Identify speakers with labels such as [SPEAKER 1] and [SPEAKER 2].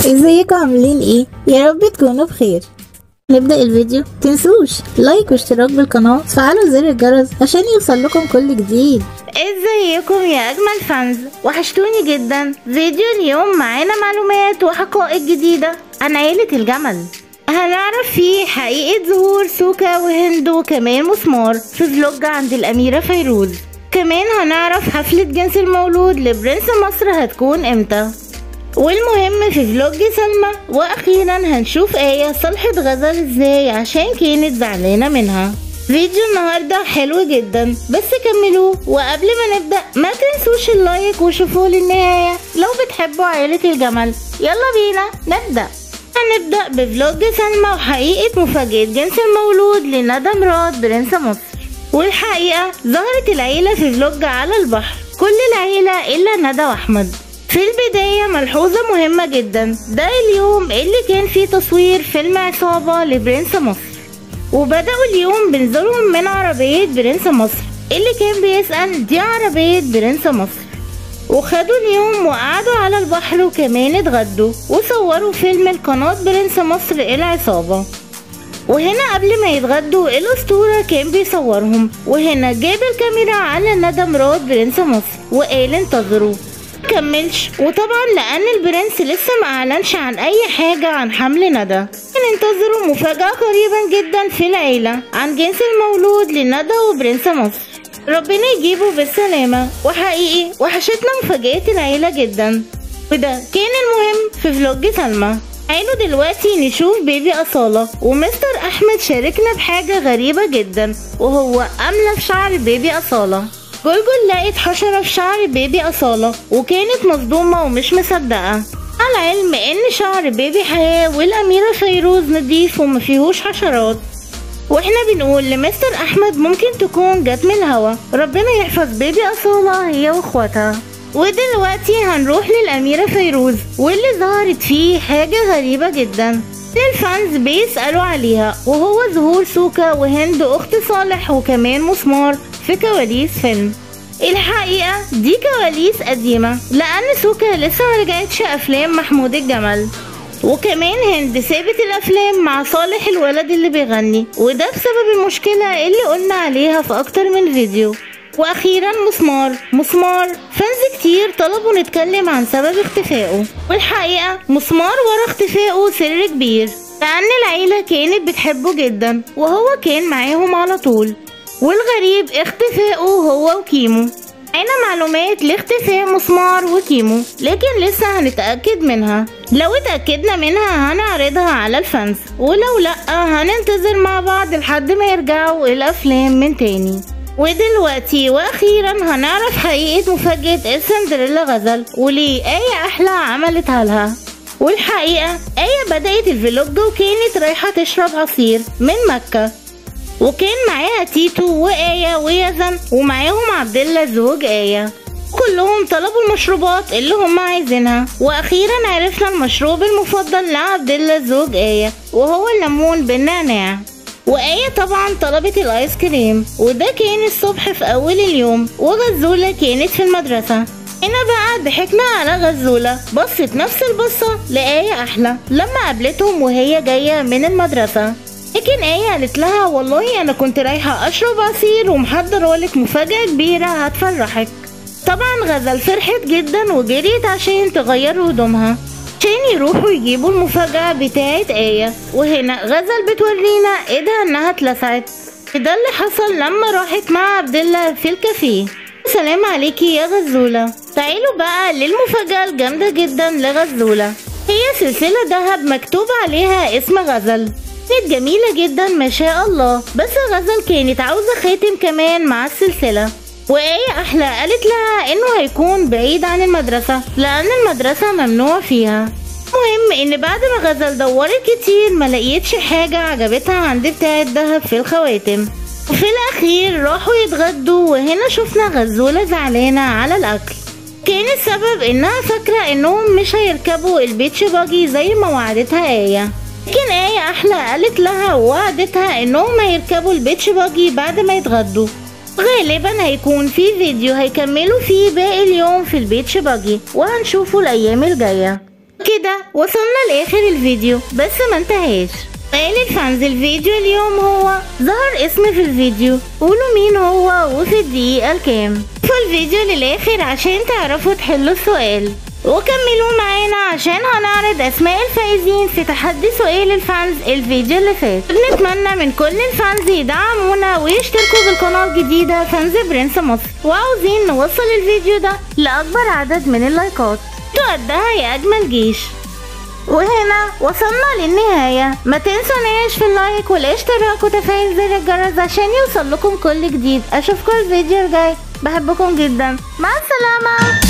[SPEAKER 1] ازيكم عاملين ايه يا رب تكونوا بخير نبدأ الفيديو تنسوش لايك واشتراك بالقناة وتفعلوا زر الجرس عشان يوصل لكم كل جديد
[SPEAKER 2] ازيكم يا اجمل فانز وحشتوني جدا فيديو اليوم معانا معلومات وحقائق جديدة عن عيلة الجمل هنعرف فيه حقيقة ظهور سوكا وهند وكمان مسمار في فلوج عند الأميرة فيروز كمان هنعرف حفلة جنس المولود لبرنس مصر هتكون امتى والمهم في فلوج سلمى واخيرا هنشوف آية صلحت غزل ازاي عشان كانت زعلانة منها فيديو النهاردة حلو جدا بس كملوه وقبل ما نبدأ ما تنسوش اللايك وشوفوه للنهاية لو بتحبوا عائلة الجمل يلا بينا نبدأ هنبدأ بفلوج سلمى وحقيقة مفاجأة جنس المولود لندى مراد برنس مصر والحقيقة ظهرت العيلة في فلوج على البحر كل العيلة إلا ندى وأحمد في البداية ملحوظة مهمة جدا ده اليوم اللي كان فيه تصوير فيلم عصابة لبرنس مصر وبدأوا اليوم بنزولهم من عربية برنس مصر اللي كان بيسأل دي عربية برنس مصر وخدوا اليوم وقعدوا على البحر وكمان اتغدوا وصوروا فيلم القناة برنس مصر العصابة وهنا قبل ما يتغدوا الأسطورة كان بيصورهم وهنا جاب الكاميرا على ندى مراد برنس مصر وقال انتظروا كملش وطبعا لان البرنس لسه ما اعلنش عن اي حاجة عن حمل ندى هننتظروا مفاجأة قريبا جدا في العيلة عن جنس المولود لندى وبرنس مصر ربنا يجيبه بالسلامة وحقيقي وحشتنا مفاجآت العيلة جدا وده كان المهم في فلوج سلمى تعالوا دلوقتي نشوف بيبي أصالة ومستر أحمد شاركنا بحاجة غريبة جدا وهو أملى في شعر بيبي أصالة جلجل لقت حشرة في شعر بيبي أصالة وكانت مصدومة ومش مصدقة على العلم إن شعر بيبي حياة والأميرة فيروز نضيف ومفيهوش حشرات واحنا بنقول لمستر أحمد ممكن تكون جت من الهوا ربنا يحفظ بيبي أصالة هي وإخواتها ودلوقتي هنروح للأميرة فيروز واللي ظهرت فيه حاجة غريبة جدا الفانز بيسألوا عليها وهو ظهور سوكا وهند أخت صالح وكمان مسمار في كواليس فيلم الحقيقة دي كواليس قديمة لأن سوكا لسه مرجعتش أفلام محمود الجمل وكمان هند سابت الأفلام مع صالح الولد اللي بيغني وده بسبب المشكلة اللي قلنا عليها في أكتر من فيديو واخيرا مسمار مسمار فانز كتير طلبوا نتكلم عن سبب اختفائه والحقيقة مسمار ورا اختفائه سر كبير لأن العيلة كانت بتحبه جدا وهو كان معاهم على طول والغريب اختفائه هو وكيمو معانا معلومات لاختفاء مسمار وكيمو لكن لسه هنتأكد منها لو اتأكدنا منها هنعرضها على الفانز ولو لأ هننتظر مع بعض لحد ما يرجعوا الأفلام من تاني ودلوقتي واخيرا هنعرف حقيقة مفاجأة السندريلا غزل وليه آية أحلى عملتها لها والحقيقة آية بدأت الفلوج وكانت رايحة تشرب عصير من مكة وكان معاها تيتو وآية ويزن ومعاهم عبد الله زوج آية كلهم طلبوا المشروبات اللي هم عايزينها واخيرا عرفنا المشروب المفضل لعبد الله زوج آية وهو الليمون بالنعناع وآية طبعا طلبت الآيس كريم وده كان الصبح في أول اليوم وغزولة كانت في المدرسة هنا بقى ضحكنا على غزولة بصت نفس البصة لآية أحلى لما قابلتهم وهي جاية من المدرسة لكن آية قالت لها والله أنا كنت رايحة أشرب عصير ومحضرة لك مفاجأة كبيرة هتفرحك طبعا غزل فرحت جدا وجريت عشان تغير هدومها عشان يروحوا يجيبوا المفاجأة بتاعت آية وهنا غزل بتورينا ايدها انها اتلسعت ده اللي حصل لما راحت مع عبد الله في الكافيه سلام عليكي يا غزولة تعالوا بقى للمفاجأة الجامدة جدا لغزولة هي سلسلة دهب مكتوب عليها اسم غزل كانت جميلة جدا ما شاء الله بس غزل كانت عاوزة خاتم كمان مع السلسلة وآية أحلى قالت لها إنه هيكون بعيد عن المدرسة لأن المدرسة ممنوع فيها المهم إن بعد ما غزل دورت كتير ما لقيتش حاجة عجبتها عند بتاع الدهب في الخواتم وفي الأخير راحوا يتغدوا وهنا شفنا غزولة زعلانة على الأكل كان السبب إنها فاكرة إنهم مش هيركبوا البيتش باجي زي ما وعدتها آية لكن آية أحلى قالت لها ووعدتها إنهم هيركبوا البيتش باجي بعد ما يتغدوا غالبا هيكون في فيديو هيكملوا فيه باقي اليوم في البيتش باجي وهنشوفه الأيام الجاية كده وصلنا لاخر الفيديو بس ما انتهاش قال الفانز الفيديو اليوم هو ظهر اسم في الفيديو قولوا مين هو وفي الدقيقة الكام فالفيديو للاخر عشان تعرفوا تحلوا السؤال وكملوا معانا عشان هنعرض اسماء الفائزين في تحدي سؤال الفانز الفيديو اللي فات بنتمنى من كل الفانز يدعمونا ويشتركوا بالقناة الجديدة فانز برنس مصر وعاوزين نوصل الفيديو ده لأكبر عدد من اللايكات تؤدها يا أجمل جيش وهنا وصلنا للنهاية ما تنسوناش في اللايك والاشتراك وتفعيل زر الجرس عشان يوصل لكم كل جديد اشوفكم الفيديو الجاي بحبكم جدا مع السلامة